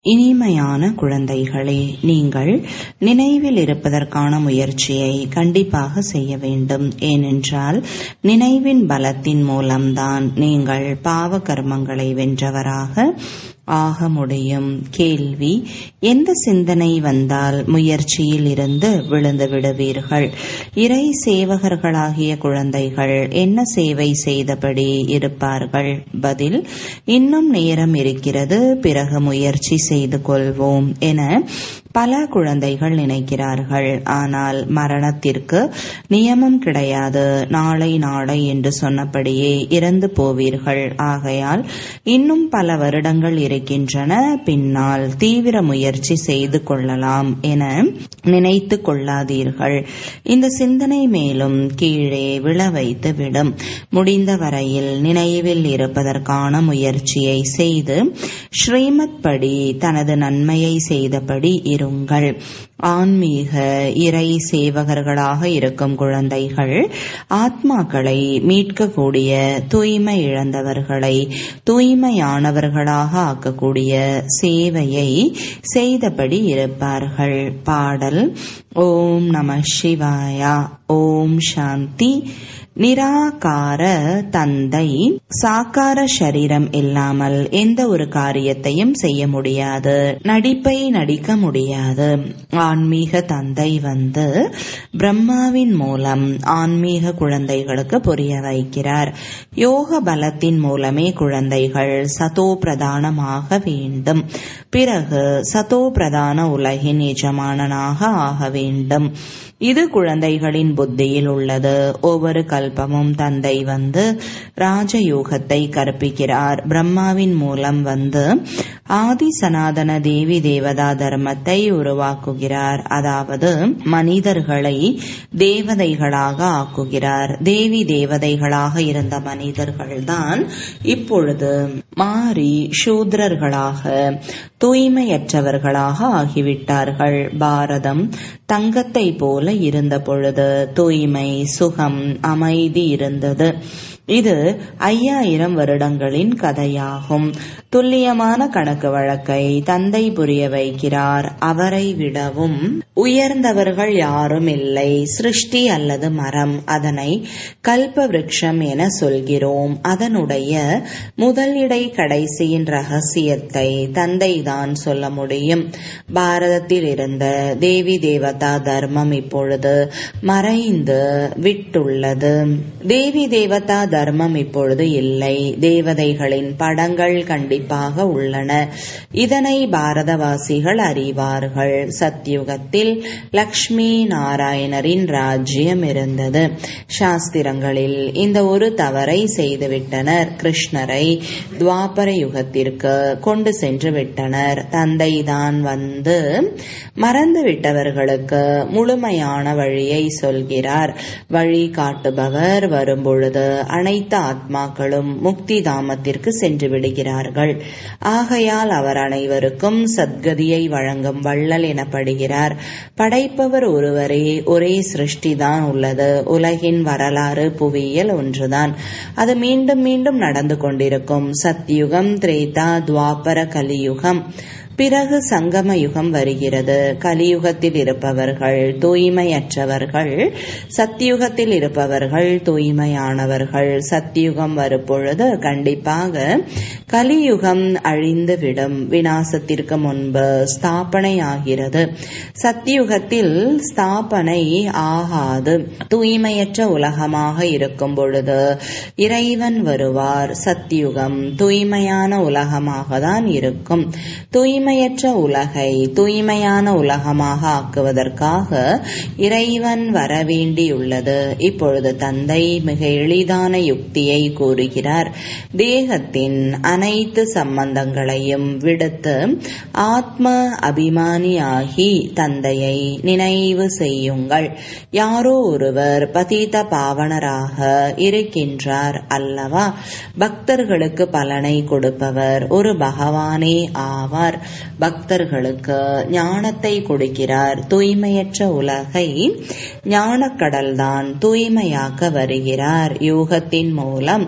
இனிமையான குழந்தைகளே நீங்கள் நினைவில் இருப்பதற்கான முயற்சியை கண்டிப்பாக செய்ய வேண்டும் ஏனென்றால் நினைவின் பலத்தின் மூலம்தான் நீங்கள் பாவ கர்மங்களை வென்றவராக ஆக முடியும் கேள்வி எந்த சிந்தனை வந்தால் முயற்சியில் இருந்து விழுந்து விடுவீர்கள் இறை சேவகர்களாகிய குழந்தைகள் என்ன சேவை செய்தபடி இருப்பார்கள் பதில் இன்னும் நேரம் இருக்கிறது பிறகு முயற்சி செய்து கொள்வோம் என பல குழந்தைகள் நினைக்கிறார்கள் ஆனால் மரணத்திற்கு நியமம் கிடையாது நாளை நாளை என்று சொன்னபடியே இறந்து போவீர்கள் ஆகையால் இன்னும் பல வருடங்கள் இருக்கின்றன பின்னால் தீவிர முயற்சி செய்து கொள்ளலாம் என நினைத்து கொள்ளாதீர்கள் இந்த சிந்தனை மேலும் கீழே விழ வைத்து விடும் முடிந்த வரையில் நினைவில் இருப்பதற்கான முயற்சியை செய்து ஸ்ரீமத் படி தனது நன்மையை செய்தபடி இருங்கள் ஆன்மீக இறை சேவகர்களாக இருக்கும் குழந்தைகள் ஆத்மாக்களை மீட்கக்கூடிய தூய்மை இழந்தவர்களை தூய்மையானவர்களாக ஆக்கக்கூடிய சேவையை செய்தபடி இருப்பார்கள் பாடல் ஓம் நம சிவாயா ஓம் சாந்தி நிராகார தந்தை சாக்கார சரீரம் இல்லாமல் எந்த ஒரு காரியத்தையும் செய்ய முடியாது நடிப்பை நடிக்க முடியாது ஆன்மீக தந்தை வந்து பிரம்மாவின் மூலம் ஆன்மீக குழந்தைகளுக்கு புரிய வைக்கிறார் யோக பலத்தின் மூலமே குழந்தைகள் சதோ பிரதானமாக வேண்டும் பிறகு சதோ பிரதான உலகின் எஜமானனாக ஆக வேண்டும் இது குழந்தைகளின் புத்தியில் உள்ளது ஒவ்வொரு கல்பமும் தந்தை வந்து ராஜயோகத்தை கற்பிக்கிறார் பிரம்மாவின் மூலம் வந்து ஆதி சனாதன தேவி தேவதா தர்மத்தை உருவாக்குகிறார் அதாவது மனிதர்களை தேவதைகளாக ஆக்குகிறார் தேவி தேவதைகளாக இருந்த மனிதர்கள்தான் இப்பொழுது மாறி சூத்ரர்களாக தூய்மையற்றவர்களாக ஆகிவிட்டார்கள் பாரதம் தங்கத்தை போல இருந்த பொழுது தூய்மை சுகம் அமைதி இருந்தது இது ஐயாயிரம் வருடங்களின் கதையாகும் துல்லியமான கணக்கு வழக்கை தந்தை புரிய வைக்கிறார் அவரை விடவும் உயர்ந்தவர்கள் யாரும் இல்லை சிருஷ்டி அல்லது மரம் அதனை கல்ப விருட்சம் என சொல்கிறோம் அதனுடைய முதல் இடை கடைசியின் ரகசியத்தை தந்தை தான் சொல்ல முடியும் பாரதத்தில் இருந்த தேவி தேவதா தர்மம் இப்பொழுது மறைந்து விட்டுள்ளது தேவி தேவதா தர்மம் இப்பொழுது இல்லை தேவதைகளின் படங்கள் கண்டிப்பாக உள்ளன இதனை பாரதவாசிகள் அறிவார்கள் சத்யுகத்தில் லக்ஷ்மி நாராயணரின் ராஜ்யம் இருந்தது சாஸ்திரங்களில் இந்த ஒரு தவறை செய்துவிட்டனர் கிருஷ்ணரை துவாபர யுகத்திற்கு கொண்டு சென்று விட்டனர் தந்தை தான் வந்து மறந்து விட்டவர்களுக்கு முழுமையான வழியை சொல்கிறார் வழி காட்டுபவர் வரும்பொழுது அனைத்து ஆத்மாக்களும் முக்தி தாமத்திற்கு சென்று விடுகிறார்கள் ஆகையால் அவர் அனைவருக்கும் சத்கதியை வழங்கும் வள்ளல் எனப்படுகிறார் படைப்பவர் ஒருவரே ஒரே சிருஷ்டிதான் உள்ளது உலகின் வரலாறு புவியியல் ஒன்றுதான் அது மீண்டும் மீண்டும் நடந்து கொண்டிருக்கும் சத்யுகம் திரேதா துவாபர கலியுகம் பிறகு சங்கம யுகம் வருகிறது கலியுகத்தில் இருப்பவர்கள் தூய்மையற்றவர்கள் சத்தியுகத்தில் இருப்பவர்கள் தூய்மையானவர்கள் சத்தியுகம் வரும்பொழுது கண்டிப்பாக கலியுகம் அழிந்துவிடும் வினாசத்திற்கு முன்பு ஸ்தாபனை ஆகிறது சத்தியுகத்தில் ஸ்தாபனை ஆகாது தூய்மையற்ற உலகமாக இருக்கும் பொழுது இறைவன் வருவார் சத்தியுகம் தூய்மையான உலகமாக தான் இருக்கும் தூய்மை தூய்மையற்ற உலகை தூய்மையான உலகமாக ஆக்குவதற்காக இறைவன் வரவேண்டியுள்ளது இப்பொழுது தந்தை மிக எளிதான யுக்தியை கூறுகிறார் தேகத்தின் அனைத்து சம்பந்தங்களையும் விடுத்து ஆத்ம அபிமானியாகி தந்தையை நினைவு செய்யுங்கள் யாரோ ஒருவர் பதீத பாவனராக இருக்கின்றார் அல்லவா பக்தர்களுக்கு பலனை கொடுப்பவர் ஒரு பகவானே ஆவார் பக்தர்களுக்கு ஞானத்தை கொடுக்கிறார் தூய்மையற்ற உலகை ஞானக்கடல்தான் தூய்மையாக்க வருகிறார் யோகத்தின் மூலம்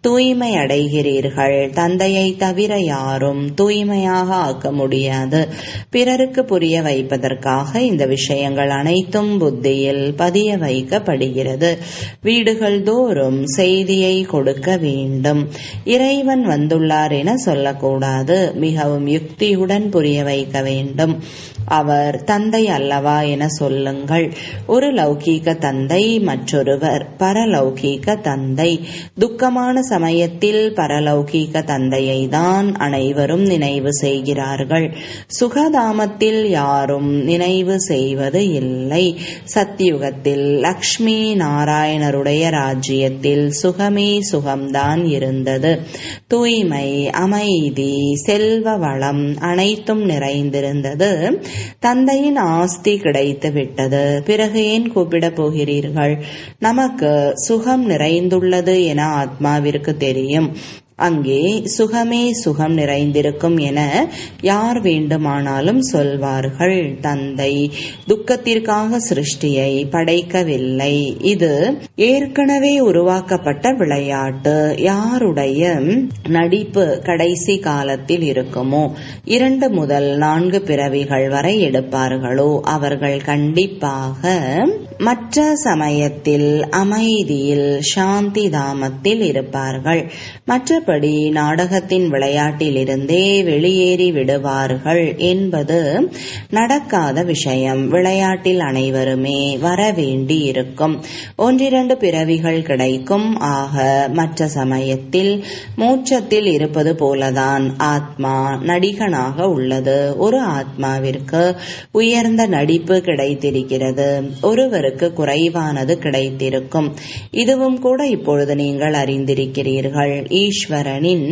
தூய்மை அடைகிறீர்கள் தந்தையை தவிர யாரும் தூய்மையாக ஆக்க முடியாது பிறருக்கு புரிய வைப்பதற்காக இந்த விஷயங்கள் அனைத்தும் புத்தியில் பதிய வைக்கப்படுகிறது வீடுகள் தோறும் செய்தியை கொடுக்க வேண்டும் இறைவன் வந்துள்ளார் என சொல்லக்கூடாது மிகவும் யுக்தியுடன் புரிய வைக்க வேண்டும் அவர் தந்தை அல்லவா என சொல்லுங்கள் ஒரு லௌகீக தந்தை மற்றொருவர் பரலௌகீக தந்தை துக்கமான சமயத்தில் பரலௌகீக தந்தையை தான் அனைவரும் நினைவு செய்கிறார்கள் சுகதாமத்தில் யாரும் நினைவு செய்வது இல்லை சத்தியுகத்தில் லக்ஷ்மி நாராயணருடைய ராஜ்யத்தில் சுகமே சுகம்தான் இருந்தது தூய்மை அமைதி செல்வ வளம் அனைத்தும் நிறைந்திருந்தது தந்தையின் ஆஸ்தி கிடைத்து விட்டது பிறகு ஏன் கூப்பிடப் போகிறீர்கள் நமக்கு சுகம் நிறைந்துள்ளது என ஆத்மாவிற்கு தெரியும் அங்கே சுகமே சுகம் நிறைந்திருக்கும் என யார் வேண்டுமானாலும் சொல்வார்கள் தந்தை துக்கத்திற்காக சிருஷ்டியை படைக்கவில்லை இது ஏற்கனவே உருவாக்கப்பட்ட விளையாட்டு யாருடைய நடிப்பு கடைசி காலத்தில் இருக்குமோ இரண்டு முதல் நான்கு பிறவிகள் வரை எடுப்பார்களோ அவர்கள் கண்டிப்பாக மற்ற சமயத்தில் அமைதியில் சாந்தி தாமத்தில் இருப்பார்கள் மற்ற மற்றபடி நாடகத்தின் விளையாட்டிலிருந்தே வெளியேறி விடுவார்கள் என்பது நடக்காத விஷயம் விளையாட்டில் அனைவருமே வர வேண்டி இருக்கும் ஒன்றிரண்டு பிறவிகள் கிடைக்கும் ஆக மற்ற சமயத்தில் மூச்சத்தில் இருப்பது போலதான் ஆத்மா நடிகனாக உள்ளது ஒரு ஆத்மாவிற்கு உயர்ந்த நடிப்பு கிடைத்திருக்கிறது ஒருவருக்கு குறைவானது கிடைத்திருக்கும் இதுவும் கூட இப்பொழுது நீங்கள் அறிந்திருக்கிறீர்கள் ஈஸ்வர் ஈஸ்வரனின்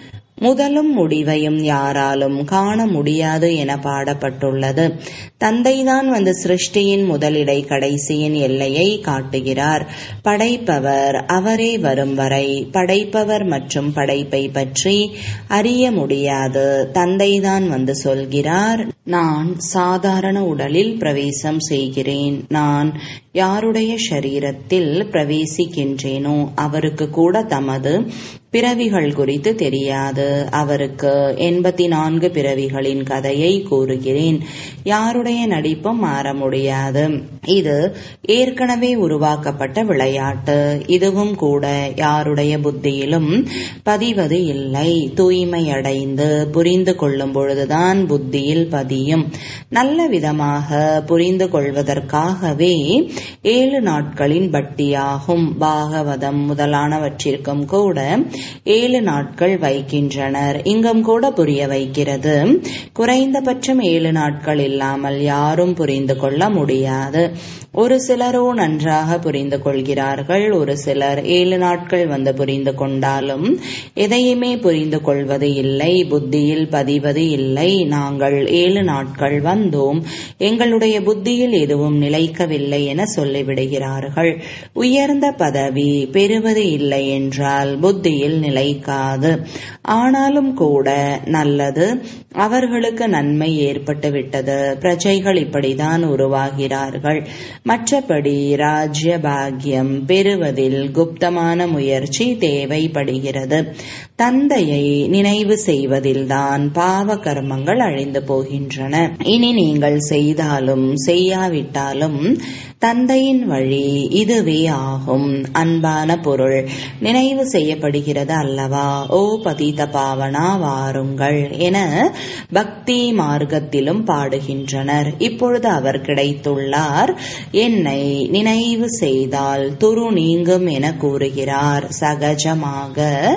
முதலும் முடிவையும் யாராலும் காண முடியாது என பாடப்பட்டுள்ளது தந்தைதான் வந்து சிருஷ்டியின் முதலிடை கடைசியின் எல்லையை காட்டுகிறார் படைப்பவர் அவரே வரும் வரை படைப்பவர் மற்றும் படைப்பை பற்றி அறிய முடியாது தந்தைதான் வந்து சொல்கிறார் நான் சாதாரண உடலில் பிரவேசம் செய்கிறேன் நான் யாருடைய சரீரத்தில் பிரவேசிக்கின்றேனோ அவருக்கு கூட தமது பிறவிகள் குறித்து தெரியாது அவருக்கு எண்பத்தி நான்கு பிறவிகளின் கதையை கூறுகிறேன் யாருடைய நடிப்பும் மாற முடியாது இது ஏற்கனவே உருவாக்கப்பட்ட விளையாட்டு இதுவும் கூட யாருடைய புத்தியிலும் பதிவது இல்லை தூய்மை அடைந்து புரிந்து கொள்ளும் பொழுதுதான் புத்தியில் பதியும் நல்ல விதமாக புரிந்து கொள்வதற்காகவே ஏழு நாட்களின் பட்டியாகும் பாகவதம் முதலானவற்றிற்கும் கூட ஏழு நாட்கள் வைக்கின்றனர் இங்கும் கூட புரிய வைக்கிறது குறைந்தபட்சம் ஏழு நாட்கள் இல்லாமல் யாரும் புரிந்து கொள்ள முடியாது ஒரு சிலரோ நன்றாக புரிந்து கொள்கிறார்கள் ஒரு சிலர் ஏழு நாட்கள் வந்து புரிந்து கொண்டாலும் எதையுமே புரிந்து கொள்வது இல்லை புத்தியில் பதிவது இல்லை நாங்கள் ஏழு நாட்கள் வந்தோம் எங்களுடைய புத்தியில் எதுவும் நிலைக்கவில்லை என சொல்லிவிடுகிறார்கள் உயர்ந்த பதவி பெறுவது இல்லை என்றால் புத்தியில் நிலைக்காது ஆனாலும் கூட நல்லது அவர்களுக்கு நன்மை ஏற்பட்டு விட்டது பிரஜைகள் இப்படிதான் உருவாகிறார்கள் மற்றபடி ராஜ்ய பாக்கியம் பெறுவதில் குப்தமான முயற்சி தேவைப்படுகிறது தந்தையை நினைவு செய்வதில்தான் பாவ கர்மங்கள் அழிந்து போகின்றன இனி நீங்கள் செய்தாலும் செய்யாவிட்டாலும் தந்தையின் வழி இதுவே ஆகும் அன்பான பொருள் நினைவு செய்யப்படுகிறது அல்லவா ஓ பதித பாவனா வாருங்கள் என பக்தி மார்க்கத்திலும் பாடுகின்றனர் இப்பொழுது அவர் கிடைத்துள்ளார் என்னை நினைவு செய்தால் துரு நீங்கும் என கூறுகிறார் சகஜமாக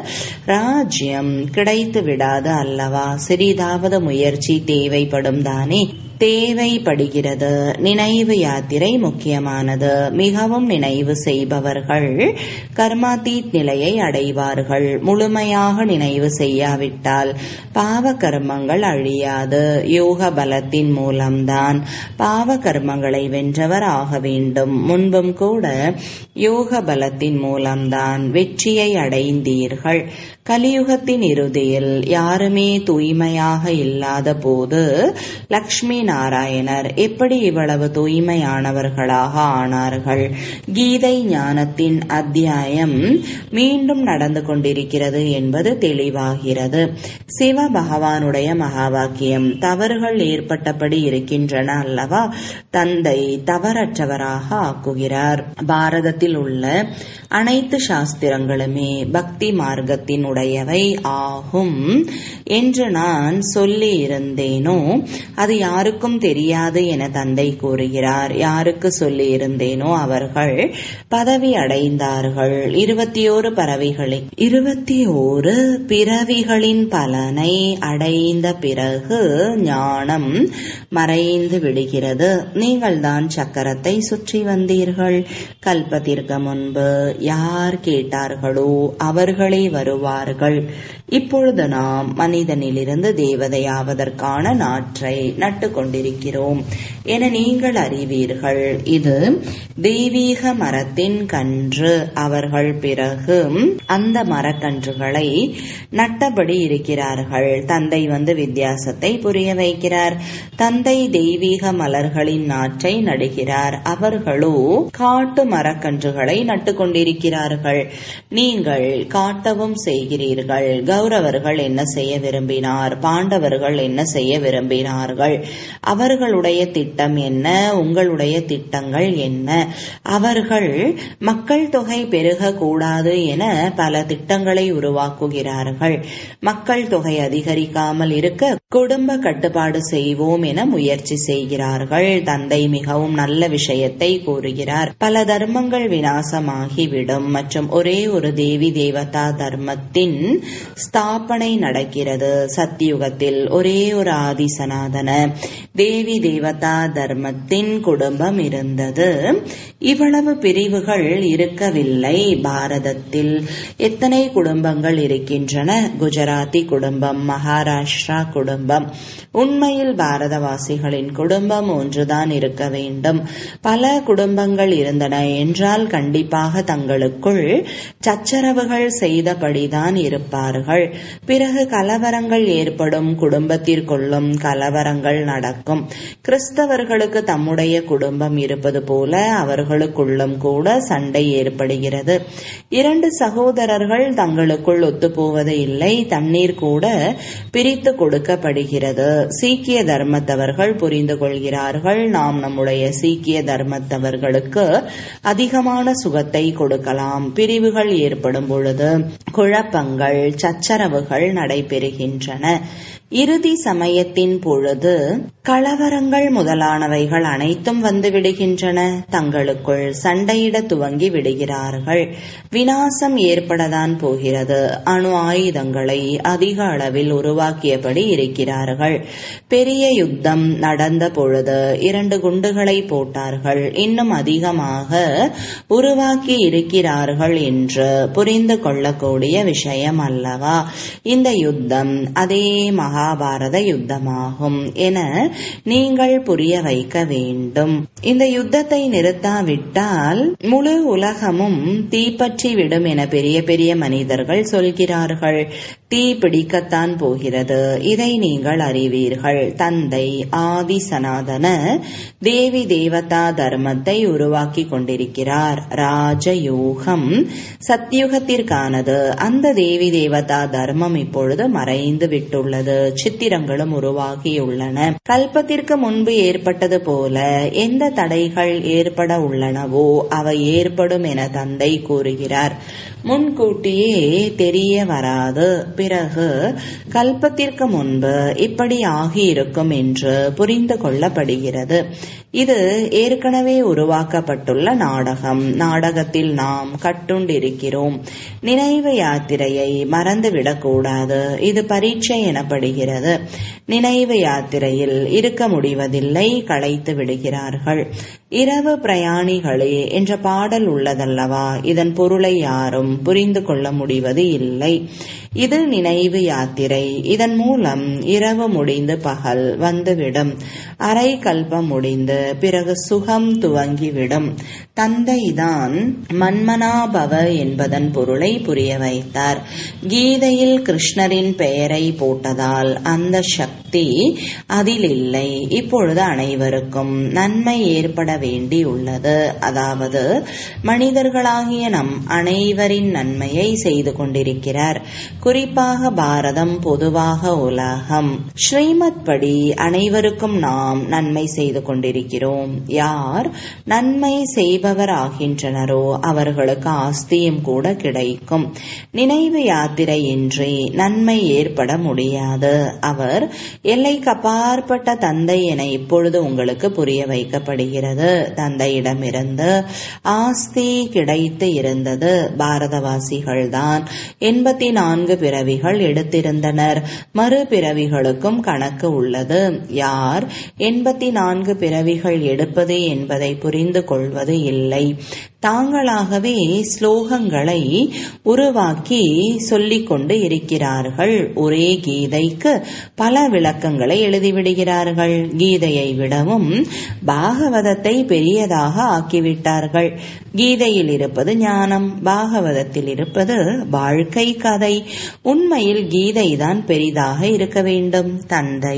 ராஜ்யம் கிடைத்து விடாது அல்லவா சிறிதாவது முயற்சி தேவைப்படும் தானே தேவைப்படுகிறது நினைவு யாத்திரை முக்கியமானது மிகவும் நினைவு செய்பவர்கள் கர்மாத்தீத் நிலையை அடைவார்கள் முழுமையாக நினைவு செய்யாவிட்டால் பாவ கர்மங்கள் அழியாது யோக பலத்தின் மூலம்தான் பாவ கர்மங்களை வென்றவர் ஆக வேண்டும் முன்பும் கூட யோக பலத்தின் மூலம்தான் வெற்றியை அடைந்தீர்கள் கலியுகத்தின் இறுதியில் யாருமே தூய்மையாக இல்லாத போது லக்ஷ்மி நாராயணர் எப்படி இவ்வளவு தூய்மையானவர்களாக ஆனார்கள் கீதை ஞானத்தின் அத்தியாயம் மீண்டும் நடந்து கொண்டிருக்கிறது என்பது தெளிவாகிறது சிவ பகவானுடைய மகா வாக்கியம் தவறுகள் ஏற்பட்டபடி இருக்கின்றன அல்லவா தந்தை தவறற்றவராக ஆக்குகிறார் பாரதத்தில் உள்ள அனைத்து சாஸ்திரங்களுமே பக்தி மார்க்கத்தின் உடையவை ஆகும் என்று நான் சொல்லி இருந்தேனோ அது யாருக்கும் தெரியாது என தந்தை கூறுகிறார் யாருக்கு சொல்லி இருந்தேனோ அவர்கள் பதவி அடைந்தார்கள் இருபத்தி ஓரு பறவைகளை இருபத்தி ஓரு பிறவிகளின் பலனை அடைந்த பிறகு ஞானம் மறைந்து விடுகிறது நீங்கள் தான் சக்கரத்தை சுற்றி வந்தீர்கள் கல்பத்திற்கு முன்பு யார் கேட்டார்களோ அவர்களே வருவார்கள் இப்பொழுது நாம் மனிதனிலிருந்து தேவதையாவதற்கான நாற்றை நட்டு கொண்டிருக்கிறோம் என நீங்கள் அறிவீர்கள் இது தெய்வீக மரத்தின் கன்று அவர்கள் பிறகு அந்த மரக்கன்றுகளை நட்டபடி இருக்கிறார்கள் தந்தை வந்து வித்தியாசத்தை புரிய வைக்கிறார் தந்தை தெய்வீக மலர்களின் நாற்றை நடுகிறார் அவர்களோ காட்டு மரக்கன்றுகளை நட்டு கொண்டிருக்கிறார்கள் நீங்கள் காட்டவும் செய்கிறீர்கள் கௌரவர்கள் என்ன செய்ய விரும்பினார் பாண்டவர்கள் என்ன செய்ய விரும்பினார்கள் அவர்களுடைய திட்டம் என்ன உங்களுடைய திட்டங்கள் என்ன அவர்கள் மக்கள் தொகை பெருக கூடாது என பல திட்டங்களை உருவாக்குகிறார்கள் மக்கள் தொகை அதிகரிக்காமல் இருக்க குடும்ப கட்டுப்பாடு செய்வோம் என முயற்சி செய்கிறார்கள் தந்தை மிகவும் நல்ல விஷயத்தை கூறுகிறார் பல தர்மங்கள் வினாசமாகிவிடும் மற்றும் ஒரே ஒரு தேவி தேவதா தர்மத்தின் ஸ்தாபனை நடக்கிறது சத்தியுகத்தில் ஒரே ஒரு ஆதி சனாதன தேவி தேவதா தர்மத்தின் குடும்பம் இருந்தது இவ்வளவு பிரிவுகள் இருக்கவில்லை பாரதத்தில் எத்தனை குடும்பங்கள் இருக்கின்றன குஜராத்தி குடும்பம் மகாராஷ்டிரா குடும்பம் உண்மையில் பாரதவாசிகளின் குடும்பம் ஒன்றுதான் இருக்க வேண்டும் பல குடும்பங்கள் இருந்தன என்றால் கண்டிப்பாக தங்களுக்குள் சச்சரவுகள் செய்தபடிதான் இருப்பார்கள் பிறகு கலவரங்கள் ஏற்படும் குடும்பத்திற்குள்ளும் கலவரங்கள் நடக்கும் கிறிஸ்தவர்களுக்கு தம்முடைய குடும்பம் இருப்பது போல அவர்களுக்குள்ளும் கூட சண்டை ஏற்படுகிறது இரண்டு சகோதரர்கள் தங்களுக்குள் ஒத்துப்போவது இல்லை தண்ணீர் கூட பிரித்து கொடுக்கப்படுகிறது சீக்கிய தர்மத்தவர்கள் புரிந்து கொள்கிறார்கள் நாம் நம்முடைய சீக்கிய தர்மத்தவர்களுக்கு அதிகமான சுகத்தை கொடுக்கலாம் பிரிவுகள் ஏற்படும் பொழுது குழப்பங்கள் சச்சரவுகள் நடைபெறுகின்றன இறுதி சமயத்தின் பொழுது கலவரங்கள் முதலானவைகள் அனைத்தும் வந்து விடுகின்றன தங்களுக்குள் சண்டையிட துவங்கி விடுகிறார்கள் வினாசம் ஏற்படதான் போகிறது அணு ஆயுதங்களை அதிக அளவில் உருவாக்கியபடி இருக்கிறார்கள் பெரிய யுத்தம் நடந்த பொழுது இரண்டு குண்டுகளை போட்டார்கள் இன்னும் அதிகமாக உருவாக்கி இருக்கிறார்கள் என்று புரிந்து கொள்ளக்கூடிய விஷயம் அல்லவா இந்த யுத்தம் அதே மகாபாரத யுத்தமாகும் என நீங்கள் புரிய வைக்க வேண்டும் இந்த யுத்தத்தை நிறுத்தாவிட்டால் முழு உலகமும் தீப்பற்றி விடும் என பெரிய பெரிய மனிதர்கள் சொல்கிறார்கள் தீ பிடிக்கத்தான் போகிறது இதை நீங்கள் அறிவீர்கள் தந்தை ஆதி சனாதன தேவி தேவதா தர்மத்தை உருவாக்கி கொண்டிருக்கிறார் ராஜயோகம் சத்தியுகத்திற்கானது அந்த தேவி தேவதா தர்மம் இப்பொழுது மறைந்து விட்டுள்ளது சித்திரங்களும் உருவாகியுள்ளன கல்பத்திற்கு முன்பு ஏற்பட்டது போல எந்த தடைகள் ஏற்பட உள்ளனவோ அவை ஏற்படும் என தந்தை கூறுகிறார் முன்கூட்டியே தெரிய வராது பிறகு கல்பத்திற்கு முன்பு இப்படி ஆகியிருக்கும் என்று புரிந்து கொள்ளப்படுகிறது இது ஏற்கனவே உருவாக்கப்பட்டுள்ள நாடகம் நாடகத்தில் நாம் கட்டுண்டிருக்கிறோம் நினைவு யாத்திரையை மறந்துவிடக்கூடாது இது பரீட்சை எனப்படுகிறது நினைவு யாத்திரையில் இருக்க முடிவதில்லை களைத்து விடுகிறார்கள் இரவு பிரயாணிகளே என்ற பாடல் உள்ளதல்லவா இதன் பொருளை யாரும் புரிந்து கொள்ள முடிவது இல்லை இது நினைவு யாத்திரை இதன் மூலம் இரவு முடிந்து பகல் வந்துவிடும் அரை கல்பம் முடிந்து பிறகு சுகம் துவங்கிவிடும் தந்தைதான் மன்மனாபவ என்பதன் பொருளை புரிய வைத்தார் கீதையில் கிருஷ்ணரின் பெயரை போட்டதால் அந்த சக்தி அதில் இல்லை இப்பொழுது அனைவருக்கும் நன்மை ஏற்பட வேண்டியுள்ளது அதாவது மனிதர்களாகிய நம் அனைவரின் நன்மையை செய்து கொண்டிருக்கிறார் குறிப்பாக பாரதம் பொதுவாக உலகம் ஸ்ரீமத் படி அனைவருக்கும் நாம் நன்மை செய்து கொண்டிருக்கிறோம் யார் நன்மை செய்பவர் ஆகின்றனரோ அவர்களுக்கு ஆஸ்தியும் கூட கிடைக்கும் நினைவு யாத்திரையின்றி நன்மை ஏற்பட முடியாது அவர் எல்லைக்கு அப்பாற்பட்ட தந்தை என இப்பொழுது உங்களுக்கு புரிய வைக்கப்படுகிறது தந்தையிடமிருந்து ஆஸ்தி கிடைத்து இருந்தது பாரதவாசிகள்தான் எண்பத்தி நான்கு பிறவிகள் எடுத்திருந்தனர் மறு பிறவிகளுக்கும் கணக்கு உள்ளது யார் எண்பத்தி நான்கு பிறவிகள் எடுப்பது என்பதை புரிந்து கொள்வது இல்லை தாங்களாகவே ஸ்லோகங்களை உருவாக்கி சொல்லிக் கொண்டு இருக்கிறார்கள் ஒரே கீதைக்கு பல விளக்கங்களை எழுதிவிடுகிறார்கள் கீதையை விடவும் பாகவதத்தை பெரியதாக ஆக்கிவிட்டார்கள் கீதையில் இருப்பது ஞானம் பாகவதத்தில் இருப்பது வாழ்க்கை கதை உண்மையில் கீதை தான் பெரிதாக இருக்க வேண்டும் தந்தை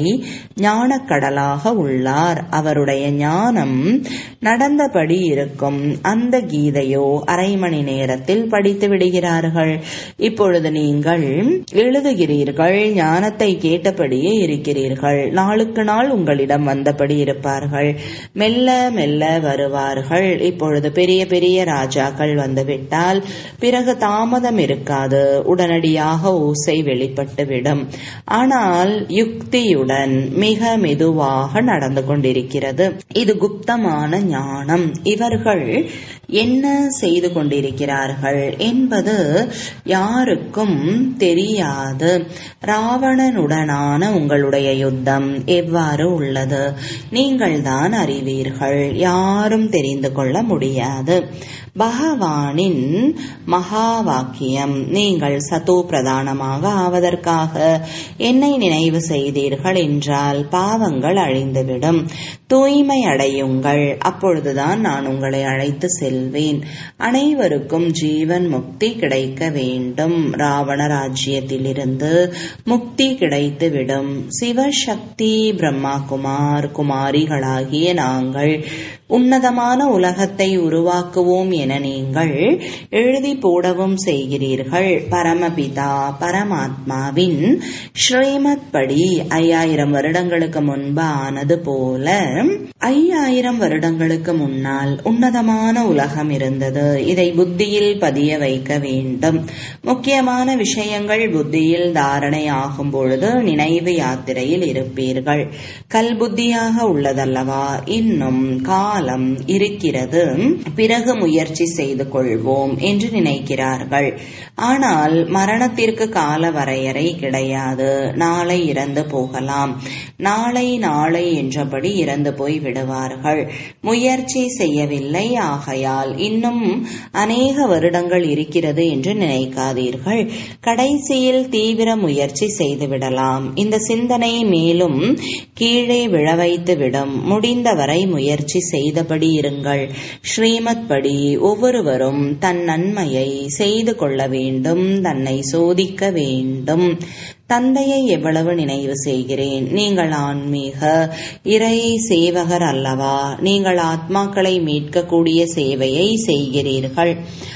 ஞானக்கடலாக உள்ளார் அவருடைய ஞானம் நடந்தபடி இருக்கும் அந்த கீதையோ அரை மணி நேரத்தில் படித்து விடுகிறார்கள் இப்பொழுது நீங்கள் எழுதுகிறீர்கள் ஞானத்தை கேட்டபடியே இருக்கிறீர்கள் நாளுக்கு நாள் உங்களிடம் வந்தபடி இருப்பார்கள் மெல்ல மெல்ல வருவார்கள் இப்பொழுது பெரிய பெரிய ராஜாக்கள் வந்துவிட்டால் பிறகு தாமதம் இருக்காது உடனடியாக ஓசை வெளிப்பட்டுவிடும் ஆனால் யுக்தியுடன் மிக மெதுவாக நடந்து கொண்டிருக்கிறது இது குப்தமான ஞானம் இவர்கள் என்ன செய்து கொண்டிருக்கிறார்கள் என்பது யாருக்கும் தெரியாது ராவணனுடனான உங்களுடைய யுத்தம் எவ்வாறு உள்ளது நீங்கள் தான் அறிவீர்கள் யாரும் தெரிந்து கொள்ள முடியாது பகவானின் மகா வாக்கியம் நீங்கள் சதோ பிரதானமாக ஆவதற்காக என்னை நினைவு செய்தீர்கள் என்றால் பாவங்கள் அழிந்துவிடும் தூய்மை அடையுங்கள் அப்பொழுதுதான் நான் உங்களை அழைத்து செல்வேன் அனைவருக்கும் ஜீவன் முக்தி கிடைக்க வேண்டும் ராவண ராஜ்யத்திலிருந்து முக்தி கிடைத்துவிடும் சிவசக்தி பிரம்மா குமார் குமாரிகளாகிய நாங்கள் உன்னதமான உலகத்தை உருவாக்குவோம் என நீங்கள் எழுதி போடவும் செய்கிறீர்கள் பரமபிதா பரமாத்மாவின் ஸ்ரீமத் படி ஐயாயிரம் வருடங்களுக்கு முன்பு ஆனது போல ஐயாயிரம் வருடங்களுக்கு முன்னால் உன்னதமான உலகம் இருந்தது இதை புத்தியில் பதிய வைக்க வேண்டும் முக்கியமான விஷயங்கள் புத்தியில் தாரணை ஆகும் பொழுது நினைவு யாத்திரையில் இருப்பீர்கள் கல் புத்தியாக உள்ளதல்லவா இன்னும் காலம் இருக்கிறது பிறகு முயற்சி செய்து கொள்வோம் என்று நினைக்கிறார்கள் ஆனால் மரணத்திற்கு கால வரையறை கிடையாது நாளை இறந்து போகலாம் நாளை நாளை என்றபடி இறந்து போய் விடுவார்கள் முயற்சி செய்யவில்லை ஆகையால் இன்னும் அநேக வருடங்கள் இருக்கிறது என்று நினைக்காதீர்கள் கடைசியில் தீவிர முயற்சி செய்து விடலாம் இந்த சிந்தனை மேலும் கீழே விழ வைத்து விடும் முடிந்தவரை முயற்சி செய்தபடி இருங்கள் ஸ்ரீமத் படி ஒவ்வொருவரும் தன் நன்மையை செய்து கொள்ள வேண்டும் தன்னை சோதிக்க வேண்டும் தந்தையை எவ்வளவு நினைவு செய்கிறேன் நீங்கள் ஆன்மீக இறை சேவகர் அல்லவா நீங்கள் ஆத்மாக்களை மீட்கக்கூடிய சேவையை செய்கிறீர்கள்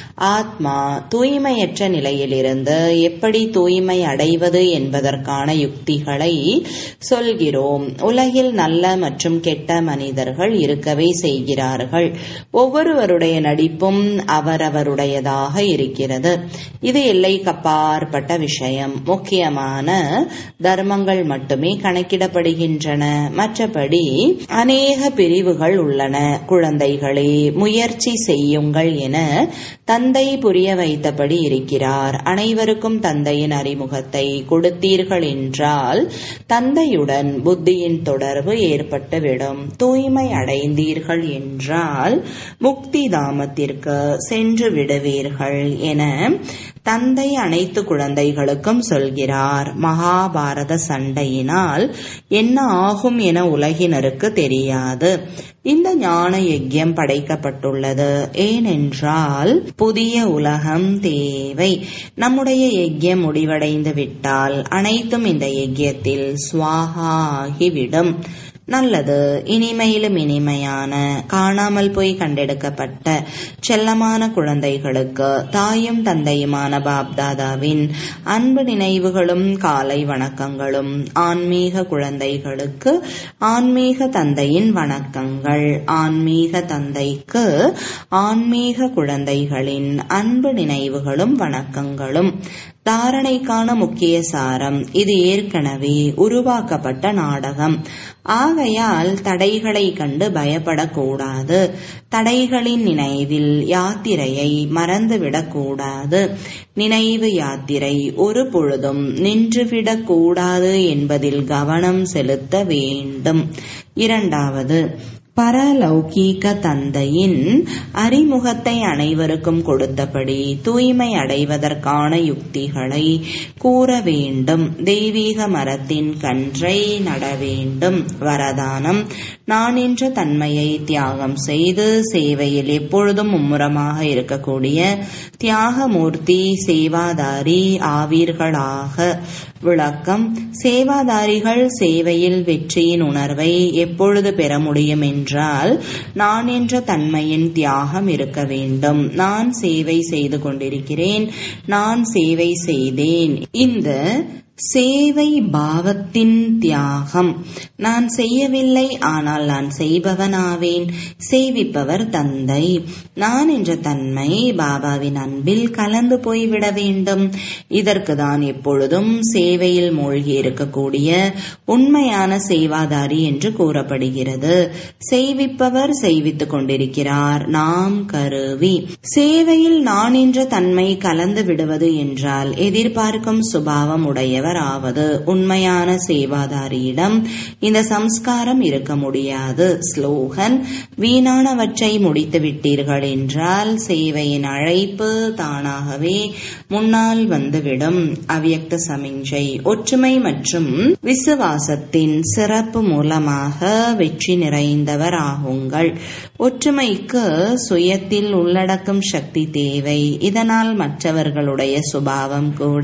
ஆத்மா தூய்மையற்ற நிலையிலிருந்து எப்படி தூய்மை அடைவது என்பதற்கான யுக்திகளை சொல்கிறோம் உலகில் நல்ல மற்றும் கெட்ட மனிதர்கள் இருக்கவே செய்கிறார்கள் ஒவ்வொருவருடைய நடிப்பும் அவரவருடையதாக இருக்கிறது இது எல்லைக்கப்பாற்பட்ட விஷயம் முக்கியமான தர்மங்கள் மட்டுமே கணக்கிடப்படுகின்றன மற்றபடி அநேக பிரிவுகள் உள்ளன குழந்தைகளே முயற்சி செய்யுங்கள் என தந்தை புரிய வைத்தபடி இருக்கிறார் அனைவருக்கும் தந்தையின் அறிமுகத்தை கொடுத்தீர்கள் என்றால் தந்தையுடன் புத்தியின் தொடர்பு ஏற்பட்டுவிடும் தூய்மை அடைந்தீர்கள் என்றால் முக்தி தாமத்திற்கு சென்று விடுவீர்கள் என தந்தை அனைத்து குழந்தைகளுக்கும் சொல்கிறார் மகாபாரத சண்டையினால் என்ன ஆகும் என உலகினருக்கு தெரியாது இந்த ஞான யஜ்யம் படைக்கப்பட்டுள்ளது ஏனென்றால் புதிய உலகம் தேவை நம்முடைய யஜ்யம் முடிவடைந்து விட்டால் அனைத்தும் இந்த யஜ்யத்தில் சுவாகா ஆகிவிடும் நல்லது இனிமையிலும் இனிமையான காணாமல் போய் கண்டெடுக்கப்பட்ட செல்லமான குழந்தைகளுக்கு தாயும் தந்தையுமான பாப்தாதாவின் அன்பு நினைவுகளும் காலை வணக்கங்களும் ஆன்மீக குழந்தைகளுக்கு ஆன்மீக தந்தையின் வணக்கங்கள் ஆன்மீக தந்தைக்கு ஆன்மீக குழந்தைகளின் அன்பு நினைவுகளும் வணக்கங்களும் தாரணைக்கான முக்கிய சாரம் இது ஏற்கனவே உருவாக்கப்பட்ட நாடகம் ஆகையால் தடைகளை கண்டு பயப்படக்கூடாது தடைகளின் நினைவில் யாத்திரையை மறந்துவிடக்கூடாது நினைவு யாத்திரை ஒரு பொழுதும் நின்றுவிடக்கூடாது என்பதில் கவனம் செலுத்த வேண்டும் இரண்டாவது பரலௌகீக தந்தையின் அறிமுகத்தை அனைவருக்கும் கொடுத்தபடி தூய்மை அடைவதற்கான யுக்திகளை கூற வேண்டும் தெய்வீக மரத்தின் கன்றை நட வேண்டும் வரதானம் நான் என்ற தன்மையை தியாகம் செய்து சேவையில் எப்பொழுதும் மும்முரமாக இருக்கக்கூடிய தியாகமூர்த்தி சேவாதாரி ஆவீர்களாக விளக்கம் சேவாதாரிகள் சேவையில் வெற்றியின் உணர்வை எப்பொழுது பெற முடியும் என்றால் நான் என்ற தன்மையின் தியாகம் இருக்க வேண்டும் நான் சேவை செய்து கொண்டிருக்கிறேன் நான் சேவை செய்தேன் இந்த சேவை பாவத்தின் தியாகம் நான் செய்யவில்லை ஆனால் நான் செய்பவனாவேன் செய்விப்பவர் தந்தை நான் என்ற தன்மை பாபாவின் அன்பில் கலந்து போய்விட வேண்டும் இதற்கு தான் எப்பொழுதும் சேவையில் மூழ்கி இருக்கக்கூடிய உண்மையான சேவாதாரி என்று கூறப்படுகிறது செய்விப்பவர் செய்வித்துக் கொண்டிருக்கிறார் நாம் கருவி சேவையில் நான் என்ற தன்மை கலந்து விடுவது என்றால் எதிர்பார்க்கும் சுபாவம் உடையவர் ஆவது உண்மையான சேவாதாரியிடம் இந்த சம்ஸ்காரம் இருக்க முடியாது ஸ்லோகன் வீணானவற்றை முடித்து விட்டீர்கள் என்றால் சேவையின் அழைப்பு தானாகவே முன்னால் வந்துவிடும் அவ்யக்த சமிஞ்சை ஒற்றுமை மற்றும் விசுவாசத்தின் சிறப்பு மூலமாக வெற்றி நிறைந்தவர் ஆகுங்கள் ஒற்றுமைக்கு சுயத்தில் உள்ளடக்கும் சக்தி தேவை இதனால் மற்றவர்களுடைய சுபாவம் கூட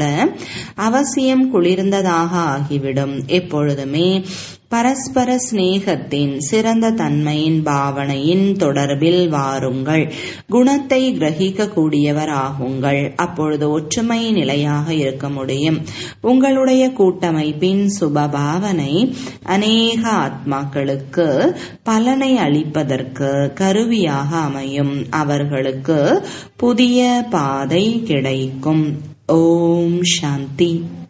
அவசியம் குளிர்ந்ததாக ஆகிவிடும் எப்பொழுதுமே பரஸ்பர சிநேகத்தின் சிறந்த தன்மையின் பாவனையின் தொடர்பில் வாருங்கள் குணத்தை கிரகிக்க கூடியவர் ஆகுங்கள் அப்பொழுது ஒற்றுமை நிலையாக இருக்க முடியும் உங்களுடைய கூட்டமைப்பின் சுபபாவனை அநேக ஆத்மாக்களுக்கு பலனை அளிப்பதற்கு கருவியாக அமையும் அவர்களுக்கு புதிய பாதை கிடைக்கும் ஓம் சாந்தி